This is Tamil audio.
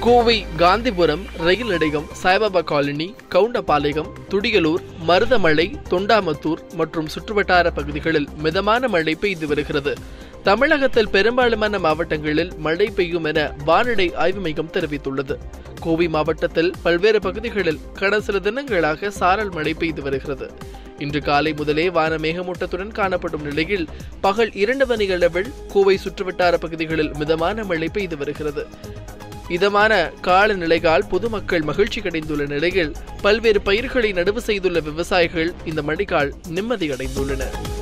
கோவை காந்திபுரம் ரயில் நிலையம் சாய்பாபா காலனி கவுண்டபாளையம் துடியலூர் மருதமலை தொண்டாமத்தூர் மற்றும் சுற்றுவட்டார பகுதிகளில் மிதமான மழை பெய்து வருகிறது தமிழகத்தில் பெரும்பாலான மாவட்டங்களில் மழை பெய்யும் என வானிலை ஆய்வு மையம் தெரிவித்துள்ளது கோவை மாவட்டத்தில் பல்வேறு பகுதிகளில் கடந்த சில தினங்களாக சாரல் மழை பெய்து வருகிறது இன்று காலை முதலே வான மேகமூட்டத்துடன் காணப்படும் நிலையில் பகல் இரண்டு மணி அளவில் கோவை சுற்றுவட்டார பகுதிகளில் மிதமான மழை பெய்து வருகிறது இதமான காலநிலையால் பொதுமக்கள் மகிழ்ச்சி அடைந்துள்ள நிலையில் பல்வேறு பயிர்களை நடவு செய்துள்ள விவசாயிகள் இந்த மழைக்கால் நிம்மதி அடைந்துள்ளனர்